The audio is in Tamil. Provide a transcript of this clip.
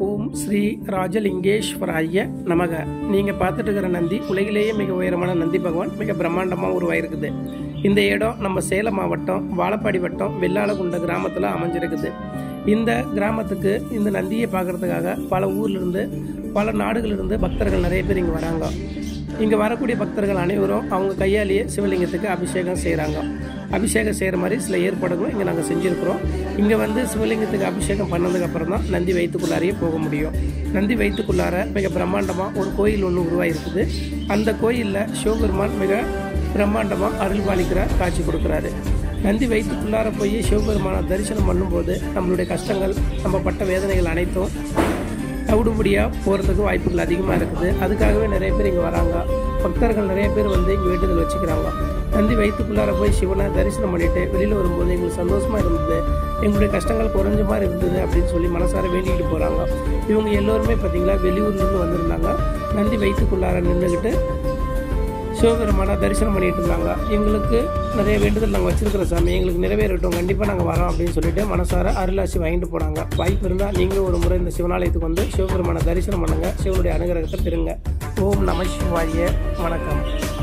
ஓம் ஸ்ரீ ராஜலிங்கேஸ்வராய நமக நீங்கள் பார்த்துட்டு இருக்கிற நந்தி உலகிலேயே மிக உயரமான நந்தி பகவான் மிக பிரம்மாண்டமாக உருவாயிருக்குது இந்த இடம் நம்ம சேலம் மாவட்டம் வாழப்பாடி வட்டம் வெள்ளாளகுண்ட கிராமத்தில் அமைஞ்சிருக்குது இந்த கிராமத்துக்கு இந்த நந்தியை பார்க்கறதுக்காக பல ஊர்லேருந்து பல நாடுகளிலிருந்து பக்தர்கள் நிறைய பேர் இங்கே வராங்க இங்கே வரக்கூடிய பக்தர்கள் அனைவரும் அவங்க கையாலேயே சிவலிங்கத்துக்கு அபிஷேகம் செய்கிறாங்க அபிஷேகம் செய்கிற மாதிரி சில ஏற்பாடுகளும் இங்கே நாங்கள் செஞ்சுருக்கிறோம் இங்கே வந்து சிவலிங்கத்துக்கு அபிஷேகம் பண்ணதுக்கப்புறம் தான் நந்தி வயிற்றுக்குள்ளாரையே போக முடியும் நந்தி வயிற்றுக்குள்ளார மிக பிரம்மாண்டமாக ஒரு கோயில் ஒன்று உருவாயிருக்குது அந்த கோயிலில் சிவபெருமான் மிக பிரம்மாண்டமாக அருள் பாலிக்கிற காட்சி கொடுக்குறாரு நந்தி வயிற்றுக்குள்ளார போய் சிவபெருமானை தரிசனம் பண்ணும்போது நம்மளுடைய கஷ்டங்கள் நம்ம பட்ட வேதனைகள் அனைத்தும் தவிடுபடியாக போகிறதுக்கு வாய்ப்புகள் அதிகமாக இருக்குது அதுக்காகவே நிறைய பேர் இங்கே வராங்க பக்தர்கள் நிறைய பேர் வந்து இங்கே வேண்டுதல் வச்சுக்கிறாங்க நந்தி வயிற்றுக்குள்ளார போய் சிவனை தரிசனம் பண்ணிட்டு வெளியில் வரும்போது எங்களுக்கு சந்தோஷமாக இருந்தது எங்களுடைய கஷ்டங்கள் குறைஞ்ச மாதிரி இருந்தது அப்படின்னு சொல்லி மனசார வேண்டிக்கிட்டு போகிறாங்க இவங்க எல்லோருமே பார்த்தீங்களா வெளியூர்லேருந்து வந்திருந்தாங்க நந்தி வயிற்றுக்குள்ளார நின்றுக்கிட்டு சிவபெருமானை தரிசனம் பண்ணிட்டு இருந்தாங்க எங்களுக்கு நிறைய வேண்டுதல் நாங்கள் வச்சிருக்கிற சாமி எங்களுக்கு நிறைவேறட்டும் கண்டிப்பாக நாங்கள் வரோம் அப்படின்னு சொல்லிட்டு மனசார அருளாசி வாங்கிட்டு போனாங்க வாய்ப்பு இருந்தால் நீங்களும் ஒரு முறை இந்த சிவனாலயத்துக்கு வந்து சிவபெருமானை தரிசனம் பண்ணுங்க சிவனுடைய அனுகிரகத்தை பெறுங்க ஓம் நம சிவாய வணக்கம்